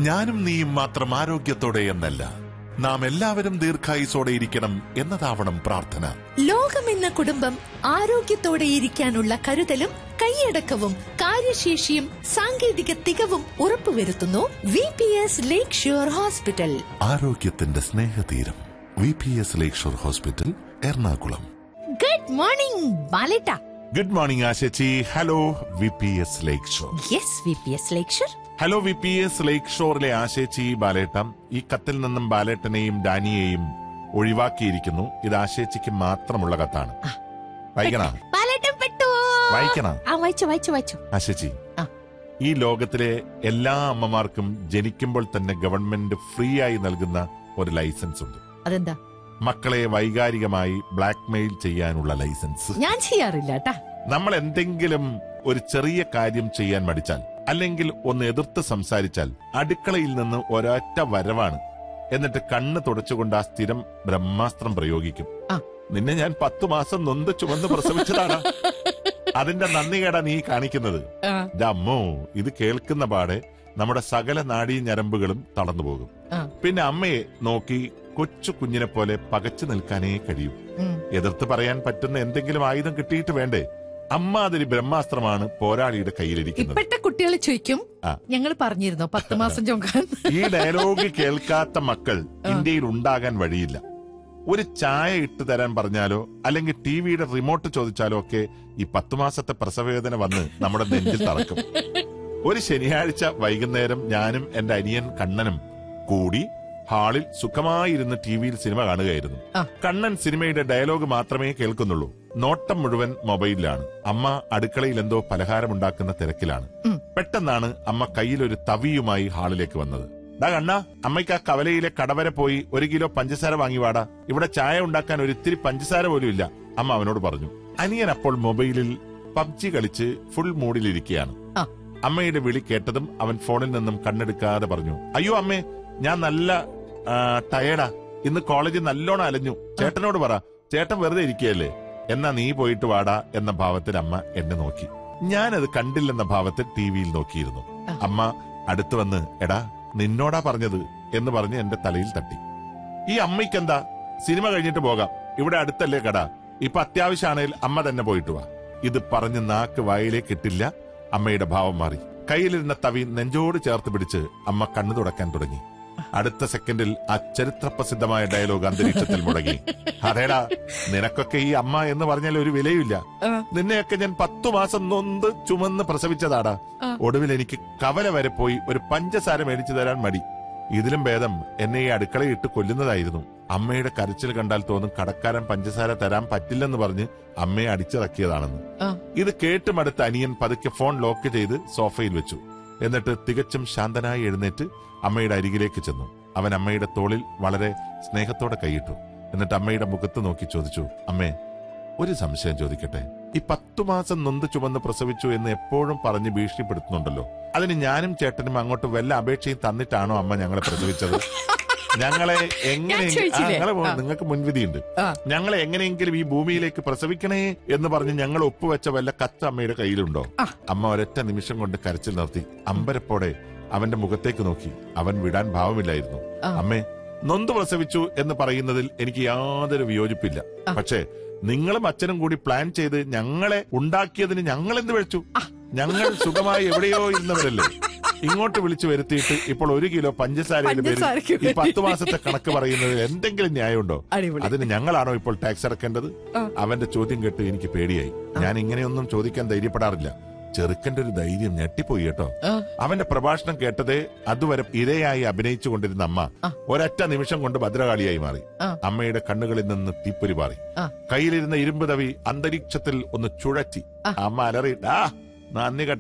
ഞാനും നീയും മാത്രം ആരോഗ്യത്തോടെ എന്നല്ല നാം എല്ലാവരും ദീർഘായുസോടെ ഇരിക്കണം എന്നതാവണം പ്രാർത്ഥന ലോകമെന്ന കുടുംബം ആരോഗ്യത്തോടെ ഇരിക്കാനുള്ള കരുതലും കൈയടക്കവും കാര്യശേഷിയും സാങ്കേതിക തികവും ഉറപ്പുവരുത്തുന്നു V P S Lakeshore Hospital ആരോഗ്യത്തിന്റെ സ്നേഹതീരം V P S Lakeshore Hospital Ernakulam good morning ബാലേട്ട ഗുഡ് മോർണിംഗ് ആശച്ചി hello V P S Lakeshore yes V P S Lakeshore hello V P S ലേക്ക് ഷോറിലെ ആശേച്ചി ബാലേട്ടം ഈ കത്തിൽ നിന്നും ബാലേട്ടനെയും ഡാനിയെയും ഒഴിവാക്കിയിരിക്കുന്നു ഇത് ആശേച്ചിക്ക് മാത്രമുള്ള കത്താണ് വായിക്കണ ബാലേട്ടൻ പെട്ടു വായിക്കണ ആ വായിച്ചു വായിച്ചു വായിച്ചു ആശേച്ചി ആ. ഈ ലോകത്തിലെ എല്ലാ അമ്മമാർക്കും ജനിക്കുമ്പോൾ തന്നെ ഗവൺമെന്റ് ഫ്രീ ആയി നൽകുന്ന ഒരു ലൈസൻസ് ഉണ്ട് അതെന്താ മക്കളെ വൈകാരികമായി ബ്ലാക്ക്മെയിൽ ചെയ്യാനുള്ള ലൈസൻസ് ഞാൻ ചെയ്യാറില്ല ട്ടാ നമ്മൾ എന്തെങ്കിലും ഒരു ചെറിയ കാര്യം ചെയ്യാൻ മടിച്ചാൽ അല്ലെങ്കിൽ ഒന്ന് എതിർത്ത് സംസാരിച്ചാൽ അടുക്കളയിൽ നിന്ന് ഒരൊറ്റ വരവാണ് എന്നിട്ട് കണ്ണ് തുടച്ചുകൊണ്ട് ആ സ്ഥിരം ബ്രഹ്മാസ്ത്രം പ്രയോഗിക്കും ആ. നിന്നെ ഞാൻ പത്തു മാസം നൊന്ത് ചുമന്ന് പ്രസവിച്ചതാണ് അതിന്റെ നന്ദി കേടാ നീ കാണിക്കുന്നത് ആ, ദാ അമ്മോ ഇത് കേൾക്കുന്ന പാടെ നമ്മുടെ സകല നാടീ ഞരമ്പുകളും തളർന്നു പോകും ആ, പിന്നെ അമ്മയെ നോക്കി കൊച്ചു കുഞ്ഞിനെ പോലെ പകച്ചു നിൽക്കാനേ കഴിയൂ ഉം. എതിർത്ത് പറയാൻ പറ്റുന്ന എന്തെങ്കിലും ആയുധം കിട്ടിയിട്ട് വേണ്ടേ അമ്മ അതിന് ബ്രഹ്മാസ്ത്രമാണ് പോരാളിയുടെ കയ്യിലിരിക്കുന്നത് ഇപ്പോഴത്തെ കുട്ടികൾ ചോദിക്കും ആ. ഞങ്ങൾ പറഞ്ഞിരുന്നോ പത്ത് മാസം ചൊങ്കാൻ ഈ ഡയലോഗ് കേൾക്കാത്ത മക്കൾ ഇന്ത്യയിൽ ഉണ്ടാകാൻ വഴിയില്ല ഒരു ചായ ഇട്ട് തരാൻ പറഞ്ഞാലോ അല്ലെങ്കിൽ ടിവിയുടെ റിമോട്ട് ചോദിച്ചാലോ ഒക്കെ ഈ പത്തു മാസത്തെ പ്രസവവേദന വന്ന് നമ്മുടെ നെഞ്ചിൽ തറക്കും ഒരു ശനിയാഴ്ച വൈകുന്നേരം ഞാനും എന്റെ അനിയൻ കണ്ണനും കൂടി ഹാളിൽ സുഖമായിരുന്ന് ടിവിയിൽ സിനിമ കാണുകയായിരുന്നു ആ. കണ്ണൻ സിനിമയുടെ ഡയലോഗ് മാത്രമേ കേൾക്കുന്നുള്ളൂ നോട്ടം മുഴുവൻ മൊബൈലിലാണ് അമ്മ അടുക്കളയിൽ എന്തോ പലഹാരമുണ്ടാക്കുന്ന തിരക്കിലാണ് ഉം. പെട്ടെന്നാണ് അമ്മ കയ്യിലൊരു തവിയുമായി ഹാളിലേക്ക് വന്നത് ഡാ കണ്ണ അമ്മയ്ക്ക് ആ കവലയിലെ കടവരെ പോയി ഒരു കിലോ പഞ്ചസാര വാങ്ങി വാടാ ഇവിടെ ചായ ഉണ്ടാക്കാൻ ഒരു ഇത്തിരി പഞ്ചസാര പോലും ഇല്ല അമ്മ അവനോട് പറഞ്ഞു അനിയൻ അപ്പോൾ മൊബൈലിൽ പബ്ജി കളിച്ച് ഫുൾ മൂഡിലിരിക്കുകയാണ് ആ. അമ്മയുടെ വിളി കേട്ടതും അവൻ ഫോണിൽ നിന്നും കണ്ണെടുക്കാതെ പറഞ്ഞു അയ്യോ അമ്മേ ഞാൻ നല്ല ആ, ടയേർഡാ ഇന്ന് കോളേജിൽ നല്ലോണം അലഞ്ഞു ചേട്ടനോട് പറ ചേട്ടൻ വെറുതെ ഇരിക്കുകയല്ലേ എന്നാ നീ പോയിട്ട് വാടാ എന്ന ഭാവത്തിൽ അമ്മ എന്നെ നോക്കി ഞാനത് കണ്ടില്ലെന്ന ഭാവത്തിൽ ടി വിയിൽ നോക്കിയിരുന്നു ആ. അമ്മ അടുത്തു വന്ന് എടാ നിന്നോടാ പറഞ്ഞത് എന്ന് പറഞ്ഞ് എന്റെ തലയിൽ തട്ടി ഈ അമ്മയ്ക്കെന്താ സിനിമ കഴിഞ്ഞിട്ട് പോകാം ഇവിടെ അടുത്തല്ലേ കട ഇപ്പൊ അത്യാവശ്യമാണെങ്കിൽ അമ്മ തന്നെ പോയിട്ട് വാ ഇത് പറഞ്ഞ് നാക്ക് വായിലേക്ക് ഇട്ടില്ല അമ്മയുടെ ഭാവം മാറി കയ്യിലിരുന്ന തവി നെഞ്ചോട് ചേർത്ത് പിടിച്ച് അമ്മ കണ്ണു തുടക്കാൻ തുടങ്ങി അടുത്ത സെക്കൻഡിൽ ആ ചരിത്ര പ്രസിദ്ധമായ ഡയലോഗ് അന്തരീക്ഷത്തിൽ മുടങ്ങി അതേടാ നിനക്കൊക്കെ ഈ അമ്മ എന്ന് പറഞ്ഞാൽ ഒരു വിലയില്ല ആ. നിന്നെയൊക്കെ ഞാൻ പത്തു മാസം നൊന്ത് ചുമന്ന് പ്രസവിച്ചതാടാ ആ. ഒടുവിൽ എനിക്ക് കവല വരെ പോയി ഒരു പഞ്ചസാര മേടിച്ചു തരാൻ മടി ഇതിലും ഭേദം എന്നെ ഈ അടുക്കളയിട്ട് കൊല്ലുന്നതായിരുന്നു അമ്മയുടെ കരച്ചിൽ കണ്ടാൽ തോന്നും കടക്കാരൻ പഞ്ചസാര തരാൻ പറ്റില്ലെന്ന് പറഞ്ഞ് അമ്മയെ അടിച്ചിറക്കിയതാണെന്ന് ആ. ഇത് കേട്ടുമടുത്ത അനിയൻ പതുക്കെ ഫോൺ ലോക്ക് ചെയ്ത് സോഫയിൽ വെച്ചു എന്നിട്ട് തികച്ചും ശാന്തനായി എഴുന്നേറ്റ് അമ്മയുടെ അരികിലേക്ക് ചെന്നു അവൻ അമ്മയുടെ തോളിൽ വളരെ സ്നേഹത്തോടെ കൈയിട്ടു എന്നിട്ട് അമ്മയുടെ മുഖത്ത് നോക്കി ചോദിച്ചു അമ്മേ ഒരു സംശയം ചോദിക്കട്ടെ ഈ പത്തു മാസം നൊന്ത് ചുമന്ന് പ്രസവിച്ചു എന്ന് എപ്പോഴും പറഞ്ഞ് ഭീഷണിപ്പെടുത്തുന്നുണ്ടല്ലോ അതിന് ഞാനും ചേട്ടനും അങ്ങോട്ട് വല്ല അപേക്ഷയും തന്നിട്ടാണോ അമ്മ ഞങ്ങളെ പ്രസവിച്ചത് ഞങ്ങളെ എങ്ങനെ ചോദിച്ചില്ലേ? ആ. നിങ്ങൾക്ക് മുൻവിധിയുണ്ട് ആ. ഞങ്ങളെ എങ്ങനെയെങ്കിലും ഈ ഭൂമിയിലേക്ക് പ്രസവിക്കണേ എന്ന് പറഞ്ഞ് ഞങ്ങൾ ഒപ്പുവെച്ച വല്ല കത്ത് അമ്മയുടെ കയ്യിലുണ്ടോ ആ. അമ്മ ഒരൊറ്റ നിമിഷം കൊണ്ട് കരച്ചിൽ നിർത്തി അമ്പരപ്പോടെ അവന്റെ മുഖത്തേക്ക് നോക്കി അവൻ വിടാൻ ഭാവമില്ലായിരുന്നു ആ. അമ്മേ നൊന്ത് പ്രസവിച്ചു എന്ന് പറയുന്നതിൽ എനിക്ക് യാതൊരു വിയോജിപ്പില്ല ആ. പക്ഷേ നിങ്ങളും അച്ഛനും കൂടി പ്ലാൻ ചെയ്ത് ഞങ്ങളെ ഉണ്ടാക്കിയതിന് ഞങ്ങൾ എന്ത് വിളിച്ചു ഞങ്ങൾ സുഖമായി എവിടെയോ ഇരുന്നവരല്ലേ ഇങ്ങോട്ട് വിളിച്ചു വരുത്തിയിട്ട് ഇപ്പോൾ ഒരു കിലോ പഞ്ചസാരയുടെ പേരിൽ പഞ്ചസാരയ്ക്ക് ഈ പത്ത് മാസത്തെ കണക്ക് പറയുന്നതിൽ എന്തെങ്കിലും ന്യായമുണ്ടോ അടിപൊളി അതിന് ഞങ്ങളാണോ ഇപ്പോൾ ടാക്സ് അടക്കേണ്ടത് ആ. അവന്റെ ചോദ്യം കേട്ട് എനിക്ക് പേടിയായി ഞാൻ ഇങ്ങനെയൊന്നും ചോദിക്കാൻ ധൈര്യപ്പെടാറില്ല ചെറുക്കന്റെ ഒരു ധൈര്യം ഞെട്ടിപ്പോയി കേട്ടോ ആ. അവന്റെ പ്രഭാഷണം കേട്ടതേ അതുവരെ ഇരയായി അഭിനയിച്ചു കൊണ്ടിരുന്ന അമ്മ ആ. ഒരൊറ്റ നിമിഷം കൊണ്ട് ഭദ്രകാളിയായി മാറി ആ. അമ്മയുടെ കണ്ണുകളിൽ നിന്ന് തീപ്പൊരി മാറി ആ. കയ്യിലിരുന്ന ഇരുമ്പ് തവി അന്തരീക്ഷത്തിൽ ഒന്ന് ചുഴറ്റി ആ. അമ്മ അലറി "ഡാ, നന്ദി കെട്ട